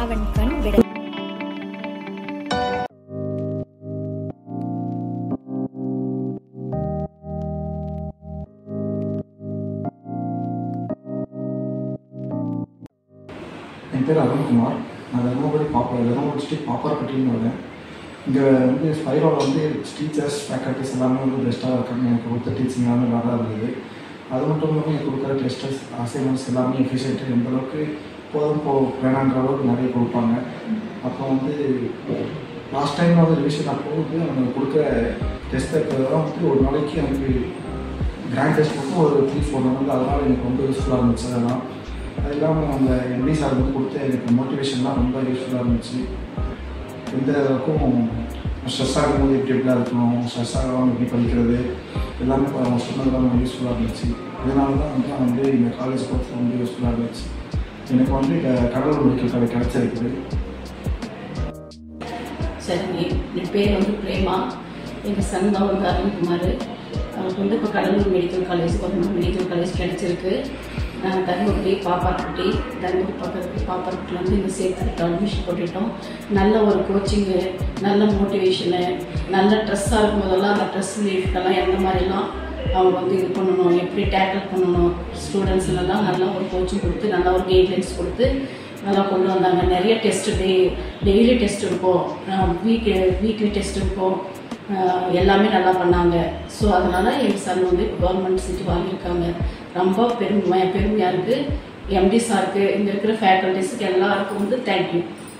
அவன் கண் விட என் பேர் அருண்குமார் நான் தருமபுரி பாப்பா தருமபுரி டிஸ்ட்ரிக்ட் பாப்பாரப்பட்டின்னு வரேன் இங்கே வந்து ஸ்பைரோவில் வந்து டீச்சர்ஸ் ஃபேக்கல்ட்டிஸ் எல்லாமே வந்து பெஸ்ட்டாக இருக்காங்க எனக்கு கொடுத்த டீச்சிங் எல்லாமே நல்லா இருந்தது அது மட்டும் இல்லாமல் எனக்கு கொடுக்குற டெஸ்டஸ் அசைன்மெண்ட்ஸ் எல்லாமே எஃபிஷியன்ட்டு எந்த அளவுக்கு போதும் போ வேணான்ற அளவுக்கு நிறைய கொடுப்பாங்க அப்புறம் வந்து லாஸ்ட் டைம் வந்து ரிவிஷன் அப்போ வந்து அவங்க கொடுக்குற டெஸ்ட் பேப்பர்லாம் வந்து ஒரு நாளைக்கு எனக்கு கிராண்ட் டெஸ்ட் மட்டும் ஒரு த்ரீ ஃபோர் வந்து அதனால் எனக்கு ரொம்ப யூஸ்ஃபுல்லாக இருந்துச்சு அதெல்லாம் அது இல்லாமல் அந்த எம்டி சார் வந்து கொடுத்த எனக்கு மோட்டிவேஷன்லாம் ரொம்ப யூஸ்ஃபுல்லாக இருந்துச்சு எந்த அளவுக்கும் ஸ்ட்ரெஸ் ஆகும்போது எப்படி எப்படிலாம் இருக்கணும் ஸ்ட்ரெஸ் ஆகாமல் எப்படி படிக்கிறது எல்லாமே இப்போ அவங்க சொன்னதெல்லாம் ரொம்ப யூஸ்ஃபுல்லாக இருந்துச்சு இதனால தான் வந்து நான் வந்து இந்த காலேஜ் போகிறது ரொம்ப யூஸ்ஃபுல்லாக இருந்துச்சு எனக்கு வந்து இங்க கடலூர் மெடிக்கல் காலேஜ் கிடச்சிருக்குது சரிங்க என் பேர் வந்து பிரேமா எங்கள் சன் தான் வந்து அருண்குமார் அவருக்கு வந்து இப்போ Cuddalore medical college government medical college கிடச்சிருக்கு நாங்கள் தருமபுரி பாப்பார்பட்டி தருமபுரி பக்கத்து பாப்பார்பட்டியில் வந்து இங்கே சேர்த்துக்கிட்டோம் அட்மிஷன் போட்டுட்டோம் நல்ல ஒரு கோச்சிங்கு நல்ல மோட்டிவேஷனு நல்ல ட்ரெஸ்ஸாக இருக்கும்போதெல்லாம் அந்த ட்ரெஸ் ரிலேட்டடெல்லாம் எந்த மாதிரிலாம் அவங்க வந்து இது பண்ணணும் எப்படி டேக்கிள் பண்ணணும் ஸ்டூடெண்ட்ஸ்லாம் நல்லா ஒரு கோச்சிங் கொடுத்து நல்லா ஒரு கைட்லைன்ஸ் கொடுத்து நல்லா கொண்டு வந்தாங்க நிறைய டெஸ்ட் டே டெய்லி டெஸ்ட் இருக்கும் வீக் வீக்லி டெஸ்ட் இருக்கும் அஹ் எல்லாமே நல்லா பண்ணாங்க ஸோ அதனால் எங்கள் சன் வந்து இப்போ கவர்மெண்ட் சீட் வாங்கியிருக்காங்க ரொம்ப பெருமை பெருமையாக இருக்குது எம்டி சாருக்கு இங்கே இருக்கிற ஃபேக்கல்டிஸுக்கு எல்லாருக்கும் வந்து தேங்க்யூ